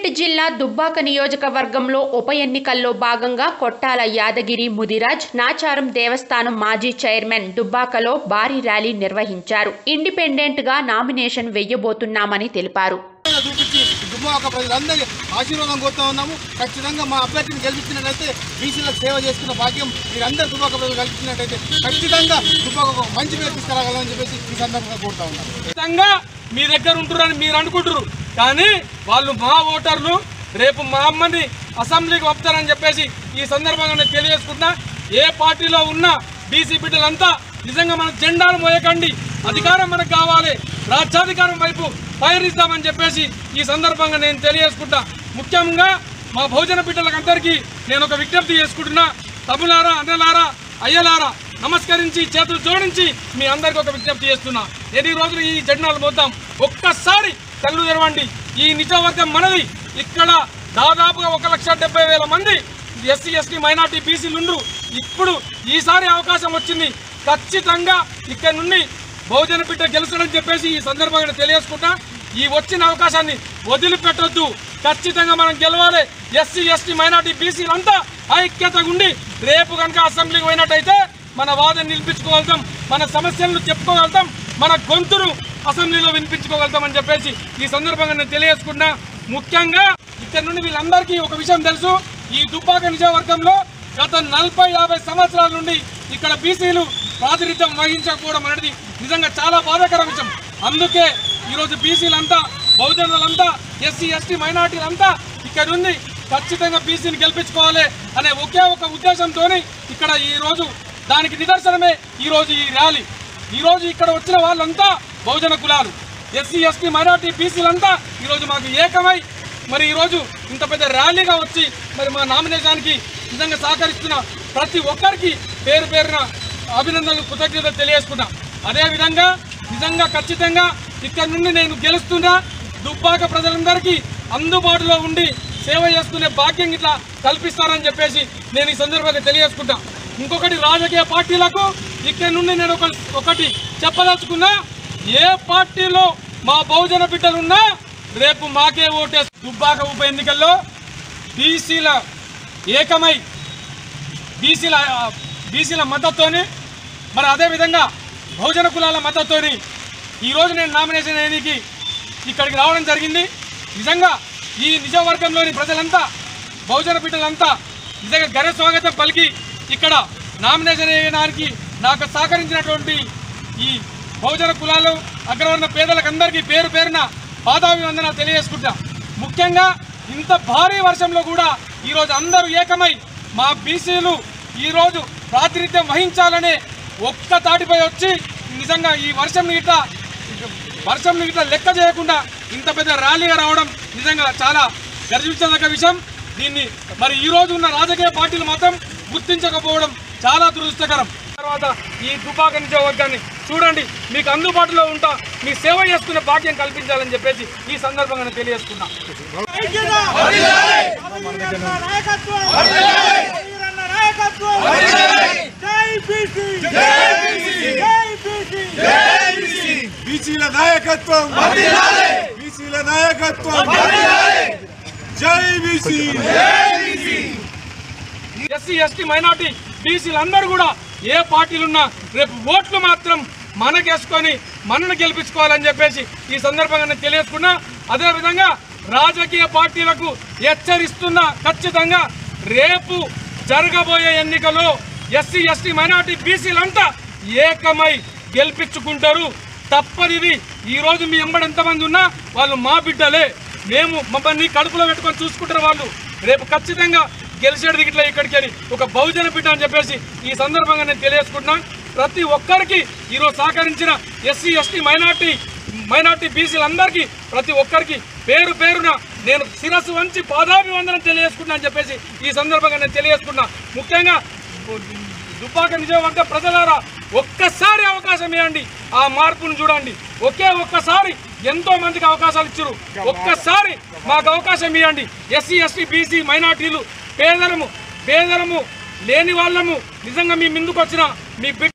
సిద్దిపేట జిల్లా దుబ్బాక నియోజకవర్గంలో ఉప ఎన్నికల్లో భాగంగా కొట్టాల యాదగిరి ముదిరాజ్ నాచారం దేవస్థానం మాజీ చైర్మన్ దుబ్బాకలో భారీ ర్యాలీ నిర్వహించారు ఇండిపెండెంట్ గా నామినేషన్ వెయ్యబోతున్నామని తెలిపారు చూపించి దుమ్మాక ప్రజలందరి ఆశీర్వాదం కోరుతా ఉన్నాము ఖచ్చితంగా మా అభ్యర్థిని గెలిపించినట్లయితే బీసీలకు సేవ చేసుకున్న భాగ్యం మీరందరూ దుబ్బాక ప్రజలు కల్పించినట్లయితే ఖచ్చితంగా దుబ్బాక ఒక మంచి పేరు తీసుకురాగలని చెప్పేసి ఈ సందర్భంగా కోరుతా ఉన్నాము ఖచ్చితంగా మీ దగ్గర ఉంటున్నారని మీరు అనుకుంటారు కానీ వాళ్ళు మా ఓటర్లు రేపు మా అమ్మని అసెంబ్లీకి పంపుతారని చెప్పేసి ఈ సందర్భంగా నేను తెలియజేసుకుంటున్నా ఏ పార్టీలో ఉన్న బీసీ బిడ్డలంతా నిజంగా మన జెండాను మోయకండి అధికారం మనకు కావాలి రాజ్యాధికారం వైపు పయనిస్తామని చెప్పేసి ఈ సందర్భంగా నేను తెలియజేసుకుంటా ముఖ్యంగా మా భోజన బిడ్డలకందరికీ నేను ఒక విజ్ఞప్తి చేసుకుంటున్నా తమ్ములారా అన్నలారా అయ్యలారా నమస్కరించి చేతులు జోడించి మీ అందరికి ఒక విజ్ఞప్తి చేస్తున్నా ఎన్ని రోజులు ఈ జెండాలు మోద్దాం ఒక్కసారి కళ్ళు తెరవండి ఈ నిజవర్గం మనది ఇక్కడ దాదాపుగా ఒక లక్ష డెబ్బై వేల మంది ఎస్సీ ఎస్టీ మైనార్టీ బీసీలు ఉండ్రు ఇప్పుడు ఈసారి అవకాశం వచ్చింది ఖచ్చితంగా ఇక్కడ నుండి బహుజన బిడ్డ గెలుస్తాడని చెప్పేసి ఈ సందర్భంగా తెలియజేసుకుంటా ఈ వచ్చిన అవకాశాన్ని వదిలిపెట్టొద్దు ఖచ్చితంగా మనం గెలవాలి ఎస్సీ ఎస్టీ మైనార్టీ బీసీలంతా ఐక్యతగా ఉండి రేపు కనుక అసెంబ్లీకి పోయినట్టయితే మన వాదన నిలిపించుకోగలుగుతాం మన సమస్యలను చెప్పుకోగలుగుతాం మన గొంతును అసెంబ్లీలో వినిపించుకోగలుగుతాం అని చెప్పేసి ఈ సందర్భంగా నేను తెలియజేసుకున్నా ముఖ్యంగా ఇక్కడ నుండి వీళ్ళందరికీ ఒక విషయం తెలుసు ఈ దుబ్బాక నిజవర్గంలో గత నలభై యాభై సంవత్సరాల నుండి ఇక్కడ బీసీలు ప్రాతినిధ్యం వహించకపోవడం అనేది నిజంగా చాలా బాధాకర విషయం అందుకే ఈరోజు బీసీలంతా బహుజనులంతా ఎస్సీ ఎస్టీ మైనార్టీలంతా ఇక్కడ ఉంది ఖచ్చితంగా బీసీని గెలిపించుకోవాలి అనే ఒకే ఒక ఉద్దేశంతో ఇక్కడ ఈ రోజు దానికి నిదర్శనమే ఈ రోజు ఈ ర్యాలీ ఈ రోజు ఇక్కడ వచ్చిన వాళ్ళంతా బహుజన కులాలు ఎస్సీ ఎస్టీ మైనార్టీ బీసీలంతా ఈరోజు మాకు ఏకమై మరి ఈరోజు ఇంత పెద్ద ర్యాలీగా వచ్చి మరి మా నామినేషన్కి నిజంగా సహకరిస్తున్న ప్రతి ఒక్కరికి పేరు పేరున అభినందనలు కృతజ్ఞతలు తెలియజేసుకున్నా అదేవిధంగా నిజంగా ఖచ్చితంగా ఇక్కడ నుండి నేను గెలుస్తున్నా దుబ్బాక ప్రజలందరికీ అందుబాటులో ఉండి సేవ చేసుకునే భాగ్యం ఇట్లా కల్పిస్తారని చెప్పేసి నేను ఈ సందర్భంగా తెలియజేసుకుంటా ఇంకొకటి రాజకీయ పార్టీలకు ఇక్కడ నుండి నేను ఒక ఒకటి చెప్పదలుచుకున్నా ఏ పార్టీలో మా బహుజన బిడ్డలున్నా రేపు మాకే ఓటేసి దుబ్బాక ఉప ఎన్నికల్లో బీసీల ఏకమై బీసీల బీసీల మద్దతుతోని మరి అదేవిధంగా బహుజన కులాల మద్దతుతోని ఈరోజు నేను నామినేషన్ వేయడానికి ఇక్కడికి రావడం జరిగింది నిజంగా ఈ నిజవర్గంలోని ప్రజలంతా బహుజన బిడ్డలంతా నిజంగా ఘన స్వాగతం పలికి ఇక్కడ నామినేషన్ వేయడానికి నాకు సహకరించినటువంటి ఈ బహుజన కులాలు అగ్రవర్ణ పేదలకందరికీ పేరు పేరున పాదాభివందన తెలియజేసుకుంటా ముఖ్యంగా ఇంత భారీ వర్షంలో కూడా ఈరోజు అందరూ ఏకమై మా బీసీలు ఈరోజు ప్రాతినిధ్యం వహించాలనే ఒక్క తాటిపై వచ్చి నిజంగా ఈ వర్షం ఇట్లా వర్షం ఇట్లా లెక్క చేయకుండా ఇంత పెద్ద ర్యాలీగా రావడం నిజంగా చాలా గర్వించదగ్గ విషయం దీన్ని మరి ఈ రోజు ఉన్న రాజకీయ పార్టీలు మాత్రం గుర్తించకపోవడం చాలా దురదృష్టకరం తర్వాత ఈ దుబాక నియోజకవర్గాన్ని చూడండి మీకు అందుబాటులో ఉంటా మీ సేవ చేసుకునే భాగ్యం కల్పించాలని చెప్పేసి ఈ సందర్భంగా నేను తెలియజేసుకున్నా బీసీల నాయకత్వం బీసీల నాయకత్వం జై బీసీ ఎస్సీ ఎస్టీ మైనార్టీ బీసీలందరూ కూడా ఏ పార్టీలున్నా రేపు ఓట్లు మాత్రం మనకేసుకొని మనను గెలిపించుకోవాలని చెప్పేసి ఈ సందర్భంగా నేను తెలియజేసుకున్నా అదేవిధంగా రాజకీయ పార్టీలకు హెచ్చరిస్తున్నా ఖచ్చితంగా రేపు జరగబోయే ఎన్నికలో ఎస్సీ ఎస్టీ మైనార్టీ బీసీలంతా ఏకమై గెలిపించుకుంటారు తప్పనిది ఈ రోజు మీ ఎంబడి ఎంతమంది ఉన్నా వాళ్ళు మా బిడ్డలే మేము మమ్మల్ని కడుపులో పెట్టుకొని చూసుకుంటారు వాళ్ళు రేపు ఖచ్చితంగా గెలిచేది ఇట్లా ఇక్కడికి అని ఒక బహుజన బిడ్డ అని చెప్పేసి ఈ సందర్భంగా నేను తెలియజేసుకుంటున్నా ప్రతి ఒక్కరికి ఈరోజు సహకరించిన ఎస్సీ ఎస్టీ మైనార్టీ మైనార్టీ బీసీలందరికీ ప్రతి ఒక్కరికి పేరు పేరున నేను శిరస్సు వంచి పాదాభివందనం తెలియజేసుకున్నా అని చెప్పేసి ఈ సందర్భంగా నేను తెలియజేసుకున్నా ముఖ్యంగా దుబ్బాక నిజవర్గ ప్రజలారా ఒక్కసారి అవకాశం ఇవ్వండి ఆ మార్పును చూడండి ఒకే ఒక్కసారి ఎంతో మందికి అవకాశాలు ఇచ్చారు ఒక్కసారి మాకు అవకాశం ఇవ్వండి ఎస్సీ ఎస్టీ బీసీ మైనార్టీలు పేదలము పేదలము లేని వాళ్ళము నిజంగా మీ ముందుకు వచ్చిన మీ బిడ్డ